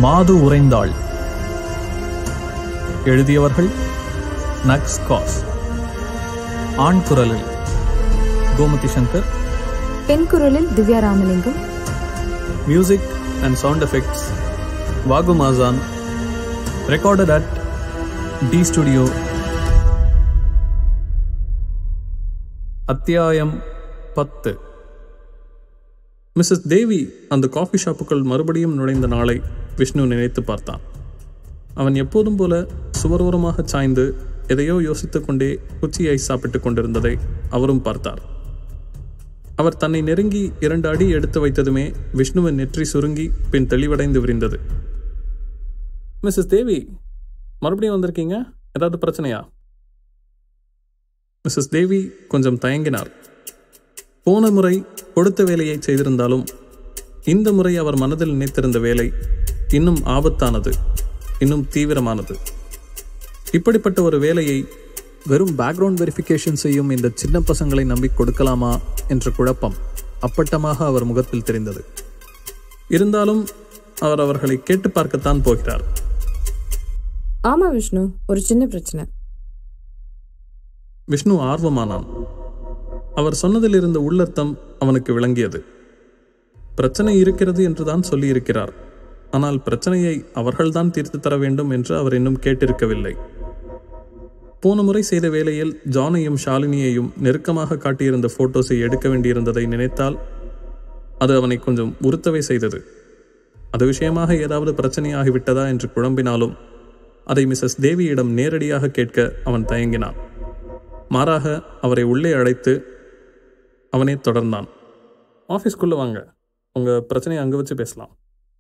மாது உறைந்தாள் எழுதியவர்கள் நக்ஸ் காஸ் ஆண் குரலில் கோமதி சங்கர் பெண் குரலில் Divya Ramalingam music and sound effects வாகு மாசான் ரெக்கார்டட் அட் டி ஸ்டுடியோ அத்தியாயம் பத்து மிஸ்ஸஸ் தேவி அந்த காஃபி ஷாப்புக்குள் மறுபடியும் நுழைந்த நாளை விஷ்ணு நினைத்து பார்த்தான் அவன் எப்போதும் போல சுவரோரமாக சாய்ந்து எதையோ யோசித்துக் கொண்டே குச்சியை சாப்பிட்டுக் கொண்டிருந்ததை அவரும் பார்த்தார் அவர் தன்னை நெருங்கி இரண்டு அடி எடுத்து வைத்ததுமே விஷ்ணுவின் நெற்றி சுருங்கி பின் தெளிவடைந்து விரிந்தது மிஸ்ஸஸ் தேவி மறுபடியும் வந்திருக்கீங்க ஏதாவது பிரச்சனையா மிஸ்ஸஸ் தேவி கொஞ்சம் தயங்கினார் போன முறை கொடுத்த வேலையை செய்திருந்தாலும் இந்த முறை அவர் மனதில் நினைத்திருந்த வேலை இன்னும் ஆபத்தானது இன்னும் தீவிரமானது இப்படிப்பட்ட ஒரு வேலையை வெறும் பேக்ரவுண்ட் வெரிஃபிகேஷன் செய்யும் இந்த சின்ன பசங்களை நம்பி கொடுக்கலாமா என்ற குழப்பம் அப்பட்டமாக அவர் முகத்தில் தெரிந்தது இருந்தாலும் அவர் அவர்களை கேட்டு பார்க்கத்தான் போகிறார் ஆமா விஷ்ணு ஒரு சின்ன பிரச்சனை விஷ்ணு ஆர்வமானான் அவர் சொன்னதில் இருந்த உள்ளர்த்தம் அவனுக்கு விளங்கியது பிரச்சனை இருக்கிறது என்றுதான் சொல்லியிருக்கிறார் ஆனால் பிரச்சனையை அவர்கள்தான் தீர்த்து தர வேண்டும் என்று அவர் இன்னும் கேட்டிருக்கவில்லை போன முறை செய்த வேளையில் ஜானையும் ஷாலினியையும் நெருக்கமாக காட்டியிருந்த போட்டோஸை எடுக்க வேண்டியிருந்ததை நினைத்தால் அது அவனை கொஞ்சம் உறுத்தவே செய்தது அது விஷயமாக ஏதாவது பிரச்சனையாகிவிட்டதா என்று குழம்பினாலும் அதை மிஸ்ஸஸ் தேவியிடம் நேரடியாக கேட்க அவன் தயங்கினான் மாறாக அவரை உள்ளே அழைத்து அவனே தொடர்ந்தான் ஆஃபீஸ்க்குள்ளே வாங்க உங்கள் பிரச்சனையை அங்கே வச்சு பேசலாம்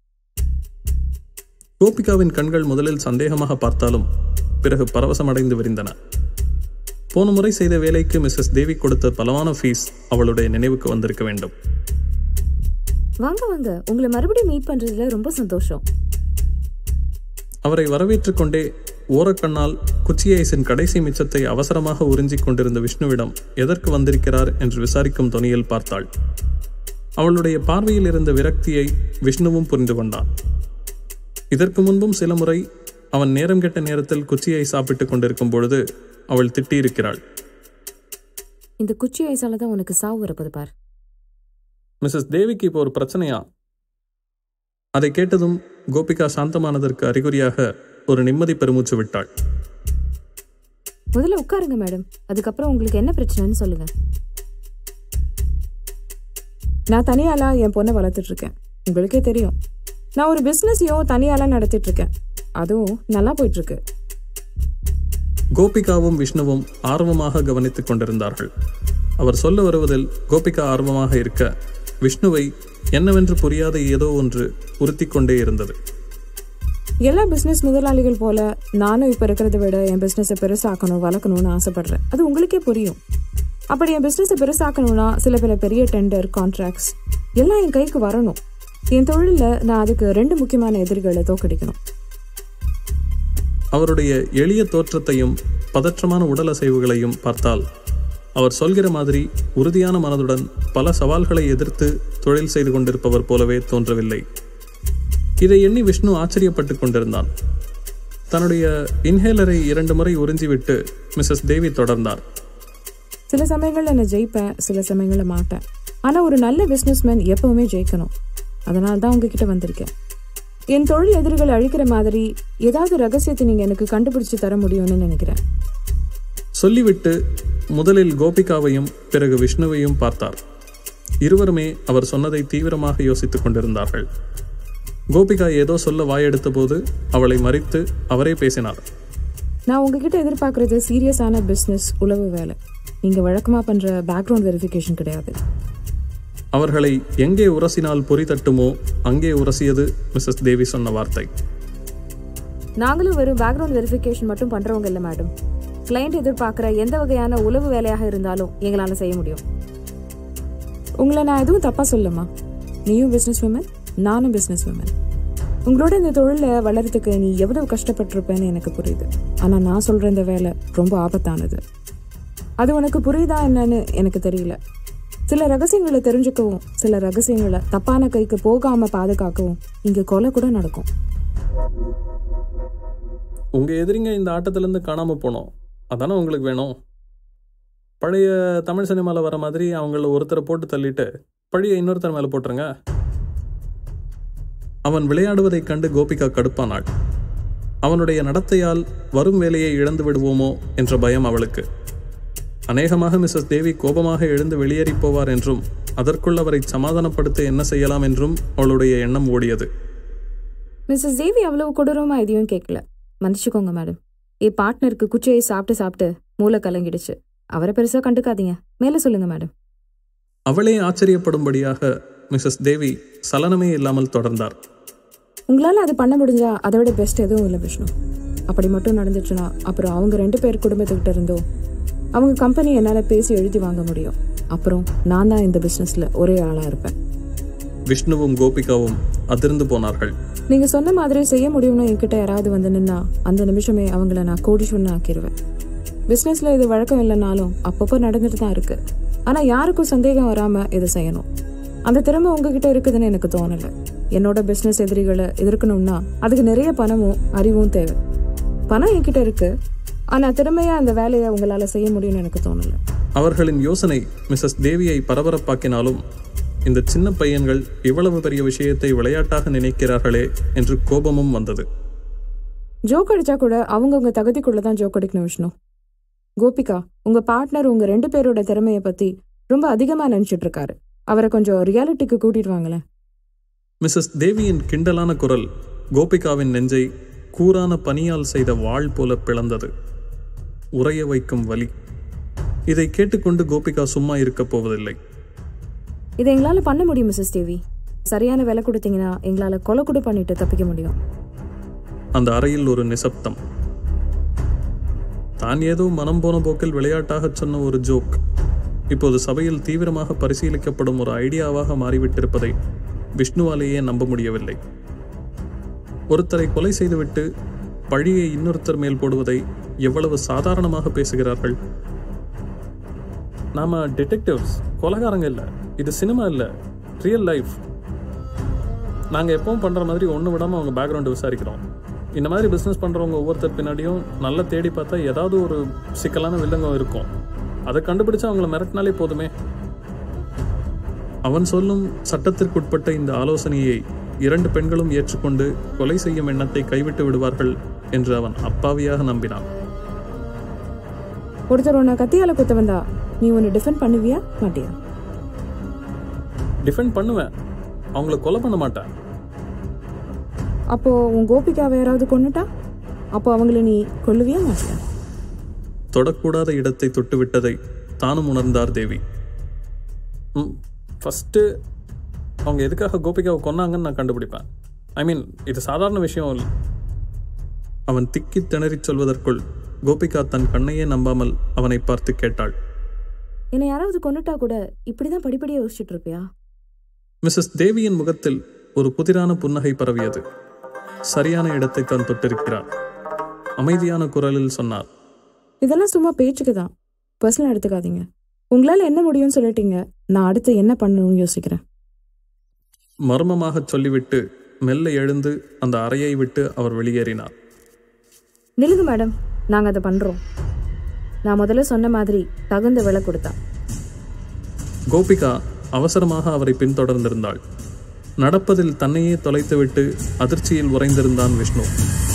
கோபிகாவின் கண்கள் முதலில் சந்தேகமாக பார்த்தாலும் பிறகு பரவசமடைந்து விரிந்தன போன முறை செய்த வேலைக்கு மிஸ்ஸஸ் தேவி கொடுத்த பலமான ஃபீஸ் அவளுடைய நினைவுக்கு வந்திருக்க வேண்டும் வாங்க வாங்க உங்களை மறுபடியும் மீட் பண்றதுல ரொம்ப சந்தோஷம் அவரை வரவேற்றுக் கொண்டே ஓரக்கண்ணால் குச்சியைசின் கடைசி மிச்சத்தை அவசரமாக உறிஞ்சிக் கொண்டிருந்த விஷ்ணுவிடம் எதற்கு வந்திருக்கிறார் என்று விசாரிக்கும் தொனியில் பார்த்தாள் அவளுடைய பார்வையில் இருந்த விரக்தியை விஷ்ணுவும் புரிந்து கொண்டான் இதற்கு முன்பும் சில முறை அவன் நேரம் கெட்ட நேரத்தில் குச்சியை சாப்பிட்டுக் கொண்டிருக்கும் பொழுது அவள் திட்டியிருக்கிறாள் இந்த குச்சி ஐசால தான் உனக்கு சாவு வரப்போது பார் மிஸ்ஸஸ் தேவிக்கு இப்போ ஒரு பிரச்சனையா அதை கேட்டதும் கோபிகா சாந்தமானதற்கு அறிகுறியாக ஒரு நிம்மதி பெருமூச்சு விட்டாள் முதல்ல உட்காருங்க மேடம் அதுக்கப்புறம் உங்களுக்கு என்ன பிரச்சனைன்னு சொல்லுங்க நான் தனியாளா என் பொண்ணை வளர்த்துட்டு இருக்கேன் உங்களுக்கே தெரியும் நான் ஒரு பிஸ்னஸையும் தனியாளா நடத்திட்டு இருக்கேன் அதுவும் நல்லா போயிட்டு இருக்கு கோபிகாவும் விஷ்ணுவும் ஆர்வமாக கவனித்துக் கொண்டிருந்தார்கள் அவர் சொல்ல வருவதில் கோபிகா ஆர்வமாக இருக்க விஷ்ணுவை என்னவென்று புரியாத ஏதோ ஒன்று உறுத்திக் கொண்டே இருந்தது எல்லா பிஸ்னஸ் முதலாளிகள் போல நானும் இப்போ இருக்கிறத விட என் பிஸ்னஸை பெருசாக்கணும் வளர்க்கணும்னு ஆசைப்படுறேன் அது உங்களுக்கே புரியும் அப்படி என் பிஸ்னஸை பெருசாக்கணும்னா சில பல பெரிய டெண்டர் கான்ட்ராக்ட்ஸ் எல்லாம் என் கைக்கு வரணும் என் தொழிலில் நான் அதுக்கு ரெண்டு முக்கியமான எதிரிகளை தோக்கடிக்கணும் அவருடைய எளிய தோற்றத்தையும் பதற்றமான உடல் அசைவுகளையும் பார்த்தால் அவர் சொல்கிற மாதிரி உறுதியான மனதுடன் பல சவால்களை எதிர்த்து தொழில் செய்து கொண்டிருப்பவர் போலவே தோன்றவில்லை இதை எண்ணி விஷ்ணு ஆச்சரியப்பட்டு கொண்டிருந்தான் தன்னுடைய இன்ஹேலரை இரண்டு முறை உறிஞ்சிவிட்டு மிஸ்ஸஸ் தேவி தொடர்ந்தார் சில சமயங்களில் நான் ஜெயிப்பேன் சில சமயங்களில் மாட்டேன் ஆனால் ஒரு நல்ல பிஸ்னஸ்மேன் எப்பவுமே ஜெயிக்கணும் அதனால தான் உங்ககிட்ட வந்திருக்கேன் என் தொழில் எதிரிகள் அழிக்கிற மாதிரி ஏதாவது ரகசியத்தை நீங்கள் எனக்கு கண்டுபிடிச்சு தர முடியும்னு நினைக்கிறேன் சொல்லிவிட்டு முதலில் கோபிகாவையும் பிறகு விஷ்ணுவையும் பார்த்தார் இருவருமே அவர் சொன்னதை தீவிரமாக யோசித்துக் கொண்டிருந்தார்கள் கோபிகா ஏதோ சொல்ல வாயெடுத்த போது அவளை மறித்து அவரே பேசினார் நான் உங்ககிட்ட எதிர்பார்க்கறது சீரியஸான பிஸ்னஸ் உளவு வேலை நீங்கள் வழக்கமாக பண்ணுற பேக்ரவுண்ட் வெரிஃபிகேஷன் கிடையாது அவர்களை எங்கே உரசினால் பொறி தட்டுமோ அங்கே உரசியது மிஸ்ஸஸ் தேவி சொன்ன வார்த்தை நாங்களும் வெறும் பேக்ரவுண்ட் வெரிஃபிகேஷன் மட்டும் பண்றவங்க இல்ல மேடம் கிளையண்ட் எதிர்பார்க்குற எந்த வகையான உளவு வேலையாக இருந்தாலும் எங்களால செய்ய முடியும் உங்களை நான் எதுவும் தப்பாக சொல்லமா நீயும் பிஸ்னஸ் உமன் நானும் பிஸ்னஸ் உமன் உங்களோட இந்த தொழிலில் வளர்றதுக்கு நீ எவ்வளவு கஷ்டப்பட்டிருப்பேன்னு எனக்கு புரியுது ஆனால் நான் சொல்கிற இந்த வேலை ரொம்ப ஆபத்தானது அது உனக்கு புரியுதா என்னன்னு எனக்கு தெரியல சில ரகசியங்களை தெரிஞ்சுக்கவும் சில ரகசியங்களை தப்பான கைக்கு போகாம பாதுகாக்கவும் இங்க கொலை கூட நடக்கும் உங்க எதிரிங்க இந்த ஆட்டத்திலேருந்து காணாம போனோம் அதானே உங்களுக்கு வேணும் பழைய தமிழ் சினிமாவில் வர மாதிரி அவங்கள ஒருத்தரை போட்டு தள்ளிட்டு பழைய இன்னொருத்தர் மேலே போட்டுருங்க அவன் விளையாடுவதைக் கண்டு கோபிகா கடுப்பானாள் அவனுடைய நடத்தையால் வரும் வேலையை இழந்து விடுவோமோ என்ற பயம் அவளுக்கு அநேகமாக மிஸ்ஸஸ் தேவி கோபமாக எழுந்து வெளியேறி போவார் என்றும் அதற்குள் அவரை சமாதானப்படுத்த என்ன செய்யலாம் என்றும் அவளுடைய எண்ணம் ஓடியது மிஸ்ஸஸ் தேவி அவ்வளவு கொடூரமா எதையும் கேட்கல மன்னிச்சுக்கோங்க மேடம் என் பார்ட்னருக்கு குச்சியை சாப்பிட்டு சாப்பிட்டு மூளை கலங்கிடுச்சு அவரை பெருசா கண்டுக்காதீங்க மேல சொல்லுங்க மேடம் அவளே ஆச்சரியப்படும்படியாக மிஸ்ஸஸ் தேவி சலனமே இல்லாமல் தொடர்ந்தார் உங்களால் அது பண்ண முடிஞ்சா அதை விட பெஸ்ட் எதுவும் இல்லை விஷ்ணு அப்படி மட்டும் நடந்துச்சுன்னா அப்புறம் அவங்க ரெண்டு பேர் குடும்பத்துக்கிட்ட இருந்தோ அவங்க கம்பெனி என்னால் பேசி எழுதி வாங்க முடியும் அப்புறம் நான் தான் இந்த பிஸ்னஸில் ஒரே ஆளாக இருப்பேன் விஷ்ணுவும் கோபிகாவும் அதிர்ந்து போனார்கள் நீங்கள் சொன்ன மாதிரி செய்ய முடியும்னு என்கிட்ட யாராவது வந்து நின்னா அந்த நிமிஷமே அவங்கள நான் கோடீஸ்வரன் ஆக்கிடுவேன் பிஸ்னஸில் இது வழக்கம் இல்லைனாலும் அப்பப்போ நடந்துட்டு தான் இருக்கு ஆனால் யாருக்கும் சந்தேகம் வராமல் இதை செய்யணும் அந்த திறமை உங்ககிட்ட இருக்குதுன்னு எனக்கு தோணலை என்னோட பிஸ்னஸ் எதிரிகளை எதிர்க்கணும்னா அதுக்கு நிறைய பணமும் அறிவும் தேவை பணம் என்கிட்ட இருக்கு ஆனால் திறமையா அந்த வேலையை உங்களால் செய்ய முடியும்னு எனக்கு தோணலை அவர்களின் யோசனை மிஸ்ஸஸ் தேவியை பரபரப்பாக்கினாலும் இந்த சின்ன பையன்கள் இவ்வளவு பெரிய விஷயத்தை விளையாட்டாக நினைக்கிறார்களே என்று கோபமும் வந்தது ஜோக் அடிச்சா கூட அவங்கவுங்க தகுதிக்குள்ள தான் ஜோக் அடிக்கணும் விஷ்ணு கோபிகா உங்க பார்ட்னர் உங்க ரெண்டு பேரோட திறமையை பத்தி ரொம்ப அதிகமா நினைச்சிட்டு இருக்காரு அவரை கொஞ்சம் ரியாலிட்டிக்கு கூட்டிட்டு வாங்களேன் மிஸ்ஸஸ் தேவியின் கிண்டலான குரல் கோபிகாவின் நெஞ்சை கூரான பனியால் செய்த வாள் போல பிளந்தது உறைய வைக்கும் வலி இதை கேட்டுக்கொண்டு கோபிகா சும்மா இருக்கப் போவதில்லை இதை எங்களால பண்ண முடியும் மிஸ்ஸஸ் தேவி சரியான விலை கொடுத்தீங்கன்னா எங்களால கொலை கூட பண்ணிட்டு தப்பிக்க முடியும் அந்த அறையில் ஒரு நிசப்தம் தான் ஏதோ மனம் போன போக்கில் விளையாட்டாகச் சொன்ன ஒரு ஜோக் இப்போது சபையில் தீவிரமாக பரிசீலிக்கப்படும் ஒரு ஐடியாவாக மாறிவிட்டிருப்பதை விஷ்ணுவாலேயே நம்ப முடியவில்லை ஒருத்தரை கொலை செய்துவிட்டு பழியை இன்னொருத்தர் மேல் போடுவதை எவ்வளவு சாதாரணமாக பேசுகிறார்கள் நாம டிடெக்டிவ்ஸ் கொலைகாரங்க இல்லை இது சினிமா இல்லை ரியல் லைஃப் நாங்கள் எப்பவும் பண்ணுற மாதிரி ஒன்று விடாமல் அவங்க பேக்ரவுண்டு விசாரிக்கிறோம் இந்த மாதிரி பிஸ்னஸ் பண்ணுறவங்க ஒவ்வொருத்தர் பின்னாடியும் நல்லா தேடி பார்த்தா ஏதாவது ஒரு சிக்கலான வில்லங்கம் இருக்கும் அதை கண்டுபிடிச்சு அவங்கள மிரட்டினாலே போதுமே அவன் சொல்லும் சட்டத்திற்குட்பட்ட இந்த ஆலோசனையை இரண்டு பெண்களும் ஏற்றுக்கொண்டு கொலை செய்யும் எண்ணத்தை கைவிட்டு விடுவார்கள் என்று அவன் அப்பாவியாக நம்பினான் ஒருத்தர் உன்னை கத்தியால குத்த வந்தா நீ உன்னை டிஃபெண்ட் பண்ணுவியா மாட்டியா டிஃபெண்ட் பண்ணுவேன் அவங்கள கொலை பண்ண மாட்டேன் அப்போ உன் கோபிகாவை யாராவது கொன்னுட்டா அப்போ அவங்கள நீ கொல்லுவியா மாட்டியா தொடக்கூடாத இடத்தை தொட்டுவிட்டதை தானும் உணர்ந்தார் தேவி ம் ஃபஸ்ட்டு அவங்க எதுக்காக கோபிகாவை கொன்னாங்கன்னு நான் கண்டுபிடிப்பேன் ஐ மீன் இது சாதாரண விஷயம் இல்லை அவன் திக்கி திணறிச் சொல்வதற்குள் கோபிகா தன் கண்ணையே நம்பாமல் அவனை பார்த்து கேட்டாள் என்னை யாராவது கொண்டுட்டா கூட இப்படிதான் படிப்படியா யோசிச்சுட்டு இருப்பியா மிஸ்ஸஸ் தேவியின் முகத்தில் ஒரு புதிரான புன்னகை பரவியது சரியான இடத்தை தான் தொட்டிருக்கிறார் அமைதியான குரலில் சொன்னார் இதெல்லாம் சும்மா பேச்சுக்கு தான் பர்சனல் எடுத்துக்காதீங்க உங்களால் என்ன முடியும்னு சொல்லிட்டீங்க நான் அடுத்து என்ன பண்ணணும்னு யோசிக்கிறேன் மர்மமாகச் சொல்லிவிட்டு மெல்ல எழுந்து அந்த அறையை விட்டு அவர் வெளியேறினார் நில்லுங்க மேடம் நாங்க அதை பண்றோம் நான் முதல்ல சொன்ன மாதிரி தகுந்த விலை கொடுத்தா கோபிகா அவசரமாக அவரை பின்தொடர்ந்திருந்தாள் நடப்பதில் தன்னையே தொலைத்துவிட்டு அதிர்ச்சியில் உறைந்திருந்தான் விஷ்ணு